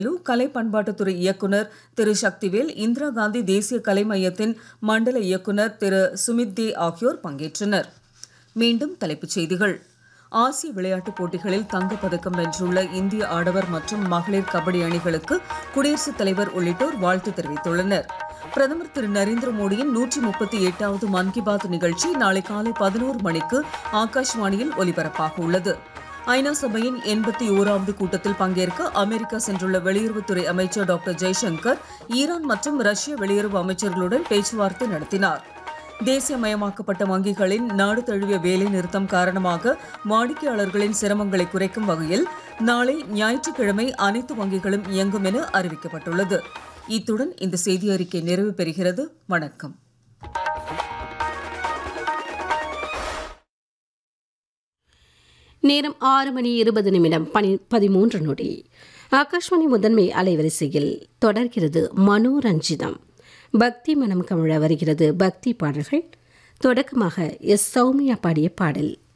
கலை பண்பாட்டுத்துறை இயக்குனர் திரு சக்திவேல் இந்திரா காந்தி தேசிய கலை மையத்தின் மண்டல இயக்குனர் திரு சுமித் தே ஆகியோர் பங்கேற்றனர் மீண்டும் தலைப்புச் செய்திகள் ஆசிய விளையாட்டுப் போட்டிகளில் தங்கப்பதக்கம் வென்றுள்ள இந்திய ஆடவர் மற்றும் மகளிர் கபடி அணிகளுக்கு குடியரசுத் தலைவர் உள்ளிட்டோர் வாழ்த்து தெரிவித்துள்ளனர் பிரதமர் திரு நரேந்திர மோடியின் நூற்றி முப்பத்தி எட்டாவது மன் கி பாத் நிகழ்ச்சி நாளை காலை பதினோரு மணிக்கு ஆகாஷ்வாணியில் ஒலிபரப்பாக உள்ளது ஐநா சபையின் எண்பத்தி ஓராவது கூட்டத்தில் பங்கேற்க அமெரிக்கா சென்றுள்ள வெளியுறவுத்துறை அமைச்சர் டாக்டர் ஜெய்சங்கர் ஈரான் மற்றும் ரஷ்ய வெளியுறவு அமைச்சர்களுடன் பேச்சுவார்த்தை நடத்தினார் தேசியமயமாக்கப்பட்ட வங்கிகளின் நாடு தழுவிய வேலை நிறுத்தம் காரணமாக வாடிக்கையாளர்களின் சிரமங்களை குறைக்கும் வகையில் நாளை ஞாயிற்றுக்கிழமை அனைத்து வங்கிகளும் இயங்கும் என அறிவிக்கப்பட்டுள்ளது இத்துடன் இந்த செய்தி அறிக்கை நிறைவு பெறுகிறது வணக்கம் நேரம் ஆறு மணி இருபது நிமிடம் பனி பதிமூன்று நொடி ஆகாஷ்வாணி முதன்மை அலைவரிசையில் தொடர்கிறது மனோரஞ்சிதம் பக்தி மனம் கமிழ வருகிறது பக்தி பாடல்கள் தொடக்கமாக எஸ் சௌமியா பாடிய பாடல்